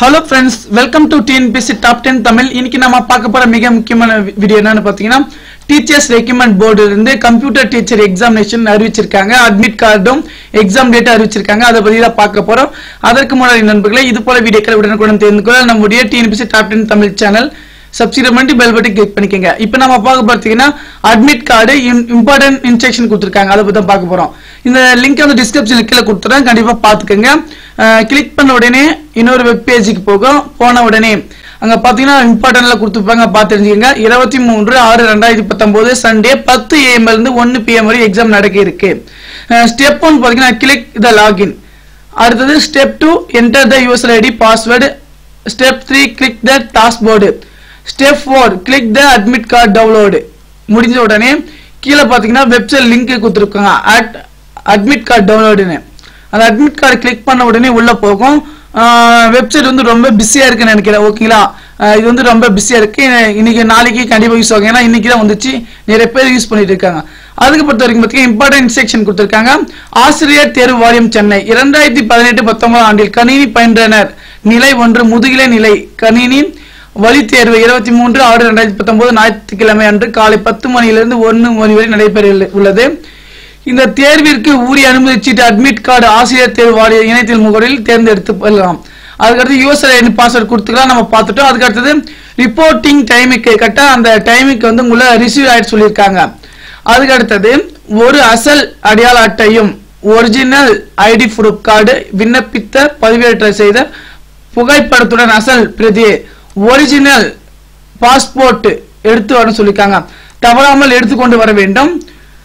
hello friends welcome to TNPSC top ten Tamil இன்னைக்கு நம்ம பார்க்க போற மிக முக்கியமான வி- வீடியோ என்னன்னு பார்த்தீங்கன்னா டீச்சர்ஸ் ரெக்கமெண்ட் போர்டு இருந்து கம்ப்யூட்டர் டீச்சர் எக்ஸாமினேஷன் அறிவிச்சிருக்காங்க அட்மிட் கார்டும் எக்ஸாம் டேட் அறிவிச்சிருக்காங்க அதை பத்தி தான் பார்க்க போறோம் அதற்கு முன்னாடி நண்பர்களே இது போல வீடியோக்களை உடனுக்குடன் தெரிந்து கொள்ள நம்முடைய TNPSC top ten Tamil channel subscribe பண்ணிட்டு பெல் பட்டன் கிளிக் பண்ணிக்கங்க இப்போ நம்ம பார்க்க பார்த்தீங்கன்னா அட்மிட் கார்டு இம்பார்ட்டன்ட் இன்ஸ்ட்ரக்ஷன் கொடுத்துருக்காங்க அதை பத்தி தான் பார்க்க போறோம் இந்த லிங்க் வந்து டிஸ்கிரிப்ஷன் கீழே கொடுத்துறேன் கண்டிப்பா பார்த்துக்கோங்க கிளிக் பண்ண உடனே இன்னொரு வெப் பேஜுக்கு போகும் போன உடனே அங்க பாத்தீங்கன்னா இம்பார்ட்டன்ட்ல கொடுத்துருப்பாங்க பார்த்து தெரிஞ்சுக்கங்க இருபத்தி மூன்று ஆறு ரெண்டாயிரத்தி பத்தொன்பது சண்டே பத்து ஏஎம் இருந்து ஒன்னு பிஎம் வரை எக்ஸாம் நடக்க இருக்கு ஸ்டெப் ஒன் பாத்தீங்கன்னா கிளிக் த லாகின் அடுத்தது step two enter the user ID password step three click the dashboard step four click the admit card download முடிஞ்ச உடனே கீழே பார்த்தீங்கன்னா வெப்சைட் லிங்க் கொடுத்துருக்காங்க அட் அட்மிட் கார்டு டவுன்லோடுன்னு அந்த அட்மிட் கார்டு கிளிக் பண்ண உடனே உள்ள போகும் வெப்சைட் வந்து ரொம்ப பிஸியா இருக்குன்னு நினைக்கிறேன் ஓகேங்களா ஆஹ் இது வந்து ரொம்ப பிஸியா இருக்கு இன்னைக்கு நாளைக்கு கண்டிப்பா யூஸ் ஆகும் ஏன்னா இன்னைக்கு தான் வந்துச்சு நிறைய பேர் யூஸ் பண்ணிட்டு இருக்காங்க அதுக்கு பொறுத்த வரைக்கும் பார்த்தீங்கன்னா இம்பார்ட்டன்ட் இன்ஸ்ட்ரக்ஷன் கொடுத்திருக்காங்க ஆசிரியர் தேர்வு வாரியம் சென்னை இரண்டாயிரத்தி பதினெட்டு பத்தொன்பதாம் ஆண்டில் கணினி பயின்றனர் நிலை ஒன்று முதுகிலை நிலை கணினி வழி தேர்வு இருபத்தி மூன்று ஆறு ரெண்டாயிரத்தி பத்தொன்பது ஞாயிற்றுக்கிழமை அன்று காலை பத்து மணியிலிருந்து ஒன்று மணி வரை நடைபெற உள்ளது இந்த தேர்விற்கு உரிய அனுமதி சீட்டு அட்மிட் கார்டு ஆசிரியர் தேர்வு வாரிய இணையத்தில் முகவரில் தேர்ந்தெடுத்து கொள்ளலாம் அதுக்கடுத்து யூசர் ஐடி பாஸ்வேர்ட் கொடுத்துக்கலாம் நம்ம பார்த்துட்டோம் அதுக்கு அடுத்தது ரிப்போர்ட்டிங் டைமுக்கு கரெக்டா அந்த டைமுக்கு வந்து உங்களை ரிசீவ் ஆயிட்டு சொல்லியிருக்காங்க அதுக்கு அடுத்தது ஒரு அசல் அடையாள அட்டையும் ஒரிஜினல் ஐடி ப்ரூஃப் கார்டு விண்ணப்பித்த பதிவேற்ற செய்த புகைப்படத்துடன் அசல் பிரதி ஒரிஜினல் பாஸ்போர்ட் எடுத்து வர சொல்லியிருக்காங்க தவறாமல் எடுத்துக்கொண்டு வர வேண்டும்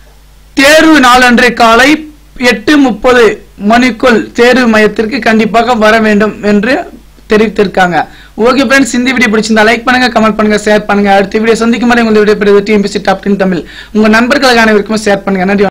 தேர்வு நாளன்று காலை எட்டு முப்பது மணிக்குள் தேர்வு மையத்திற்கு கண்டிப்பாக வர வேண்டும் என்று தெரிவித்திருக்காங்க ஓகே ஃப்ரெண்ட்ஸ் இந்த வீடியோ பிடிச்சிருந்தா லைக் பண்ணுங்க கமெண்ட் பண்ணுங்க ஷேர் பண்ணுங்க அடுத்த வீடியோ சந்திக்கும் வரை உங்களை விடைபெறுவது டிஎம்பிசி டாப் டென் தமிழ் உங்க நண்பர்களுக்கு அனைவருக்கும் ஷேர் பண்ணுங்க நன்றி